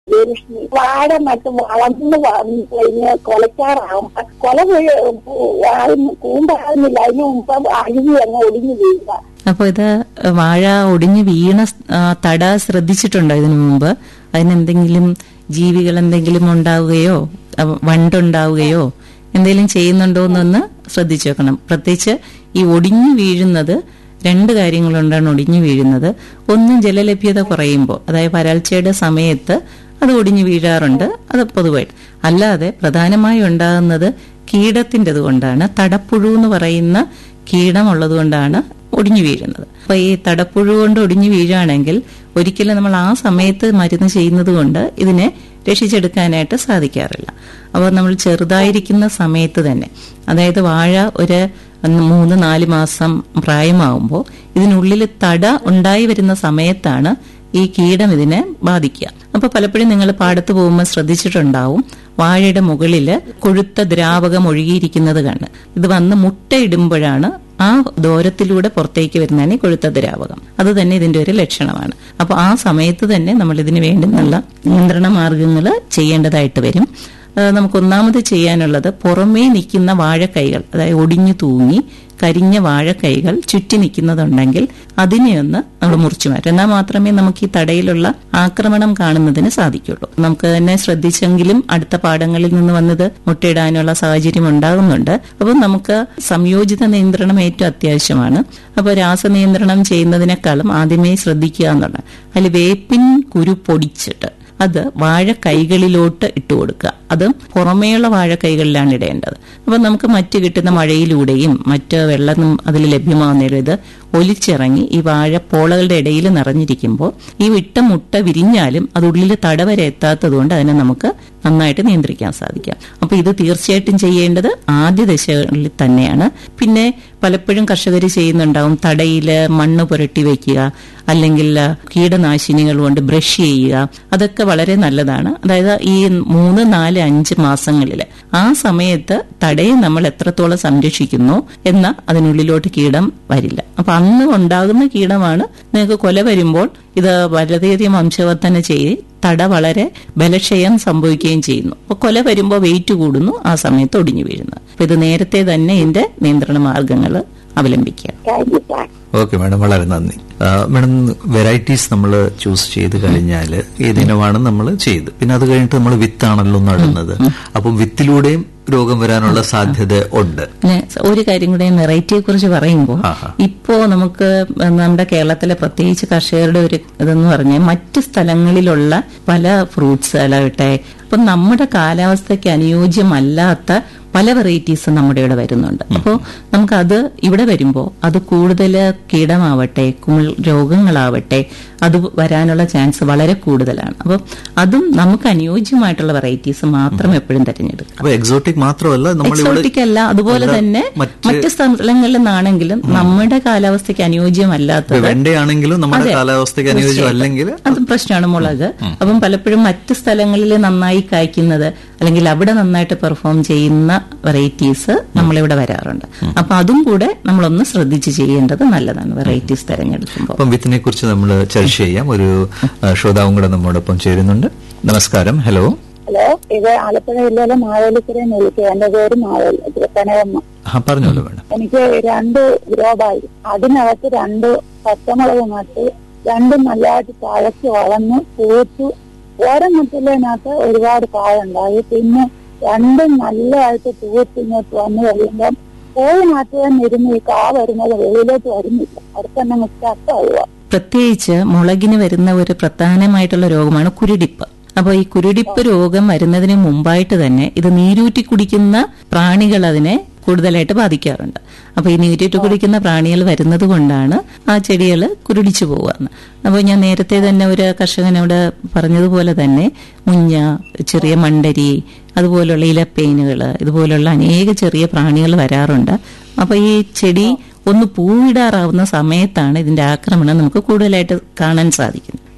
ജയലക്ഷ്മി വാഴ നട്ട് വളർന്ന് വന്ന് കഴിഞ്ഞ് കൊലക്കാറാവും കൊല വീഴ- ആകുന്ന- കൂമ്പാകുന്നില്ല അതിന് മുമ്പ് അഴുകി അങ്ങ് ഒടിഞ്ഞു വീഴുക അപ്പോൾ ഇത് വാഴ ഒടിഞ്ഞു വീണ ആ, തട ശ്രദ്ധിച്ചിട്ടുണ്ടോ ഇതിനു മുമ്പ് അതിനെന്തെങ്കിലും ജീവികൾ എന്തെങ്കിലും ഉണ്ടാവുകയോ അവ, വണ്ടുണ്ടാവുകയോ എന്തെങ്കിലും ചെയ്യുന്നുണ്ടോ എന്നൊന്ന് ശ്രദ്ധിച്ചു വെക്കണം പ്രത്യേകിച്ച് ഈ ഒടിഞ്ഞു വീഴുന്നത് രണ്ട് കാര്യങ്ങളുണ്ടാണ് ഒടിഞ്ഞു വീഴുന്നത് ഒന്ന് ജലലഭ്യത കുറയുമ്പോൾ അതായത് വരൾച്ചയുടെ സമയത്ത് അത് ഒടിഞ്ഞു വീഴാറുണ്ട് അത് പൊതുവായിട്ട് അല്ലാതെ പ്രധാനമായും ഉണ്ടാകുന്നത് കീടത്തിൻ്റെത് കൊണ്ടാണ് തടപ്പുഴു എന്ന് പറയുന്ന കീടമുള്ളത് കൊണ്ടാണ് ഒടിഞ്ഞു വീഴുന്നത് അപ്പൊ ഈ തടപ്പുഴു കൊണ്ട് ഒടിഞ്ഞു വീഴുകയാണെങ്കിൽ ഒരിക്കലും നമ്മൾ ആ സമയത്ത് മരുന്ന് ചെയ്യുന്നത് കൊണ്ട് ഇതിനെ രക്ഷിച്ചെടുക്കാനായിട്ട് സാധിക്കാറില്ല അപ്പോൾ നമ്മൾ ചെറുതായിരിക്കുന്ന സമയത്ത് തന്നെ അതായത് വാഴ ഒരു മൂന്ന് നാല് മാസം പ്രായമാകുമ്പോൾ ഇതിനുള്ളിൽ തട ഉണ്ടായി വരുന്ന സമയത്താണ് ഈ കീടം ഇതിനെ ബാധിക്കുക അപ്പൊ പലപ്പോഴും നിങ്ങൾ പാടത്ത് പോകുമ്പോൾ ശ്രദ്ധിച്ചിട്ടുണ്ടാവും വാഴയുടെ മുകളിൽ കൊഴുത്ത ദ്രാവകം ഒഴുകിയിരിക്കുന്നത് കാണും ഇത് വന്ന് മുട്ടയിടുമ്പോഴാണ് ആ ദൂരത്തിലൂടെ പുറത്തേക്ക് വരുന്നതാണ് ഈ കൊഴുത്ത ദ്രാവകം അത് തന്നെ ഇതിന്റെ ഒരു ലക്ഷണമാണ് അപ്പോൾ ആ സമയത്ത് തന്നെ നമ്മൾ ഇതിന് വേണ്ടുന്നുള്ള നിയന്ത്രണ മാർഗങ്ങൾ ചെയ്യേണ്ടതായിട്ട് വരും ആ, നമുക്ക് ഒന്നാമത് ചെയ്യാനുള്ളത് പുറമേ നിൽക്കുന്ന വാഴക്കൈകൾ അതായത് ഒടിഞ്ഞു തൂങ്ങി കരിഞ്ഞ വാഴക്കൈകൾ ചുറ്റി നിൽക്കുന്നതുണ്ടെങ്കിൽ അതിനെ ഒന്ന് നമ്മൾ മുറിച്ചു മാറ്റും എന്നാൽ മാത്രമേ നമുക്ക് ഈ തടയിലുള്ള ആക്രമണം കാണുന്നതിന് സാധിക്കുള്ളൂ നമുക്ക് തന്നെ ശ്രദ്ധിച്ചെങ്കിലും അടുത്ത പാടങ്ങളിൽ നിന്ന് വന്നത് മുട്ടയിടാനുള്ള സാഹചര്യം ഉണ്ടാകുന്നുണ്ട് അപ്പോൾ നമുക്ക് സംയോജിത നിയന്ത്രണം ഏറ്റവും അത്യാവശ്യമാണ് അപ്പോൾ രാസനിയന്ത്രണം ചെയ്യുന്നതിനേക്കാളും ആദ്യമേ ശ്രദ്ധിക്കുക എന്നുള്ളത് അതിൽ വേപ്പിൻ കുരു പൊടിച്ചിട്ട് അത് വാഴക്കൈകളിലോട്ട് ഇട്ട് കൊടുക്കുക അത് പുറമേയുള്ള വാഴക്കൈകളിലാണ് ഇടേണ്ടത് അപ്പം നമുക്ക് മറ്റ് കിട്ടുന്ന മഴയിലൂടെയും മറ്റ് വെള്ളം അതിൽ ലഭ്യമാകുന്നതിലും ഇത് ഒലിച്ചിറങ്ങി ഈ വാഴപ്പോളകളുടെ ഇടയിൽ നിറഞ്ഞിരിക്കുമ്പോൾ ഈ വിട്ട മുട്ട വിരിഞ്ഞാലും അത് ഉള്ളിൽ തടവരെ എത്താത്തതുകൊണ്ട് അതിനെ നമുക്ക് നന്നായിട്ട് നിയന്ത്രിക്കാൻ സാധിക്കാം അപ്പൊ ഇത് തീർച്ചയായിട്ടും ചെയ്യേണ്ടത് ആദ്യ ദശകളിൽ തന്നെയാണ് പിന്നെ പലപ്പോഴും കർഷകർ ചെയ്യുന്നുണ്ടാവും തടയില് മണ്ണ് പുരട്ടി വെക്കുക അല്ലെങ്കിൽ കീടനാശിനികൾ കൊണ്ട് ബ്രഷ് ചെയ്യുക അതൊക്കെ വളരെ നല്ലതാണ് അതായത് ഈ മൂന്ന് നാല് അഞ്ച് മാസങ്ങളിൽ ആ സമയത്ത് തടയെ നമ്മൾ എത്രത്തോളം സംരക്ഷിക്കുന്നു എന്ന അതിനുള്ളിലോട്ട് കീടം വരില്ല അപ്പൊ അന്ന് ഉണ്ടാകുന്ന കീടമാണ് നിങ്ങൾക്ക് കൊല വരുമ്പോൾ ഇത് വളരെയധികം വംശവർധന ചെയ്ത് തട വളരെ ബലക്ഷയം സംഭവിക്കുകയും ചെയ്യുന്നു അപ്പൊ കൊല വരുമ്പോൾ വെയിറ്റ് കൂടുന്നു ആ സമയത്ത് ഒടിഞ്ഞു വീഴുന്നു അപ്പൊ ഇത് നേരത്തെ തന്നെ ഇതിന്റെ നിയന്ത്രണ മാർഗങ്ങൾ അവലംബിക്കുക thank you sir okay madam വളരെ നന്ദി ആ, മാഡം വെറൈറ്റീസ് നമ്മൾ ചൂസ് ചെയ്ത് കഴിഞ്ഞാൽ ഏതിനമാണ് നമ്മൾ ചെയ്ത് പിന്നെ അത് കഴിഞ്ഞിട്ട് നമ്മൾ വിത്താണല്ലോ നടുന്നത് അപ്പം വിത്തിലൂടെയും രോഗം വരാനുള്ള സാധ്യത ഉണ്ട് പിന്നെ ഒരു കാര്യം കൂടെ വെറൈറ്റിയെ കുറിച്ച് പറയുമ്പോൾ ആഹാ. ഇപ്പോ നമുക്ക് നമ്മുടെ കേരളത്തിലെ പ്രത്യേകിച്ച് കർഷകരുടെ ഒരു ഇതെന്ന് പറഞ്ഞാൽ മറ്റ് സ്ഥലങ്ങളിലുള്ള പല ഫ്രൂട്ട്സ് ആലാവട്ടെ അപ്പൊ നമ്മുടെ കാലാവസ്ഥയ്ക്ക് അനുയോജ്യമല്ലാത്ത പല വെറൈറ്റീസ് നമ്മുടെ ഇവിടെ വരുന്നുണ്ട് അപ്പോൾ നമുക്കത് ഇവിടെ വരുമ്പോൾ അത് കൂടുതൽ കീടമാവട്ടെ കുമിൾ രോഗങ്ങളാവട്ടെ അത് വരാനുള്ള ചാൻസ് വളരെ കൂടുതലാണ് അപ്പം അതും നമുക്ക് അനുയോജ്യമായിട്ടുള്ള വെറൈറ്റീസ് മാത്രം എപ്പോഴും തിരഞ്ഞെടുക്കുക അപ്പൊ എക്സോട്ടിക് മാത്രമല്ല നമ്മളിവിടെ എക്സോട്ടിക് അല്ല അതുപോലെ അല്ല, തന്നെ മറ്റ് മറ്റ് സ്ഥലങ്ങളിൽ നിന്നാണെങ്കിലും നമ്മുടെ കാലാവസ്ഥയ്ക്ക് അനുയോജ്യമല്ലാത്തത് വെണ്ടയാണെങ്കിലും നമ്മുടെ അതെ, കാലാവസ്ഥയ്ക്ക് അനുയോജ്യം അല്ലെങ്കിൽ അത് പ്രശ്നമാണ് മുളക് അപ്പം പലപ്പോഴും മറ്റ് സ്ഥലങ്ങളിൽ നന്നായി കായ്ക്കുന്നത് അല്ലെങ്കിൽ അവിടെ നന്നായിട്ട് പെർഫോം ചെയ്യുന്ന വെറൈറ്റീസ് നമ്മളിവിടെ വരാറുണ്ട് അപ്പൊ അതും കൂടെ നമ്മളൊന്ന് ശ്രദ്ധിച്ച് ചെയ്യേണ്ടത് നല്ലതാണ് വെറൈറ്റീസ് തിരഞ്ഞെടുക്കുമ്പോൾ അപ്പം വിത്തിനെ കുറിച്ച് നമ്മൾ ചർച്ച ചെയ്യാം ഒരു ആ, ശ്രോതാവും കൂടെ നമ്മോടൊപ്പം ചേരുന്നുണ്ട് നമസ്കാരം ഹലോ ഹലോ ഇത് ആലപ്പുഴ ജില്ലയിലെ മാവേലിക്കരയിൽ നിന്ന് വിളിക്കുക എന്റെ പേര് മാവേലി തിരുപ്പനയമ്മ ആ പറഞ്ഞോളൂ മാഡം എനിക്ക് രണ്ട് ഗ്രോബായി അതിനകത്ത് രണ്ട് പച്ചമുളക് നട്ട് രണ്ടും നല്ലതായിട്ട് തഴച്ച് വളർന്ന് പൂത്തു ഓരോന്നത്തിനകത്ത് ഒരുപാട് കായുണ്ടായി പിന്നെ രണ്ടും നല്ലതായിട്ട് പൂത്ത് ഇങ്ങോട്ട് വന്നു കഴിയുമ്പം കോഴിനകത്ത് തന്നെ ഇരുന്ന് ഈ കാ വരുന്നത് വെളിയിലോട്ട് വരുന്നില്ല അടുത്ത് തന്നെ സ്റ്റക്കാവുക പ്രത്യേകിച്ച് മുളകിന് വരുന്ന ഒരു പ്രധാനമായിട്ടുള്ള രോഗമാണ് കുരുടിപ്പ് അപ്പോൾ ഈ കുരുടിപ്പ് രോഗം വരുന്നതിന് മുമ്പായിട്ട് തന്നെ ഇത് നീരൂറ്റി കുടിക്കുന്ന പ്രാണികൾ അതിനെ കൂടുതലായിട്ട് ബാധിക്കാറുണ്ട് അപ്പൊ ഈ നീരൂറ്റി കുടിക്കുന്ന പ്രാണികൾ വരുന്നത് കൊണ്ടാണ് ആ ചെടികൾ കുരുടിച്ചു പോവുകയെന്ന് അപ്പോൾ ഞാൻ നേരത്തെ തന്നെ ഒരു കർഷകനോട് പറഞ്ഞതുപോലെ തന്നെ മുഞ്ഞ ചെറിയ മണ്ടരി അതുപോലുള്ള ഇലപ്പേനുകൾ ഇതുപോലുള്ള അനേക ചെറിയ പ്രാണികൾ വരാറുണ്ട് അപ്പൊ ഈ ചെടി ഒന്ന് പൂവിടാറാവുന്ന സമയത്താണ് ഇതിന്റെ ആക്രമണം നമുക്ക് കൂടുതലായിട്ട് കാണാൻ സാധിക്കുന്നത്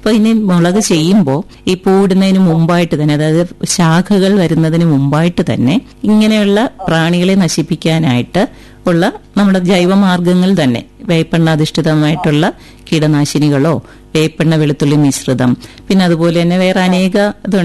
അപ്പൊ ഇനി മുളക് ചെയ്യുമ്പോൾ ഈ പൂടുന്നതിന് മുമ്പായിട്ട് തന്നെ അതായത് ശാഖകൾ വരുന്നതിന് മുമ്പായിട്ട് തന്നെ ഇങ്ങനെയുള്ള പ്രാണികളെ നശിപ്പിക്കാനായിട്ട് ഉള്ള നമ്മുടെ ജൈവമാർഗങ്ങൾ തന്നെ വേപ്പെണ്ണ അധിഷ്ഠിതമായിട്ടുള്ള കീടനാശിനികളോ വേപ്പെണ്ണ വെളുത്തുള്ളി മിശ്രിതം പിന്നെ അതുപോലെ തന്നെ വേറെ അനേക ഇതുണ്ട്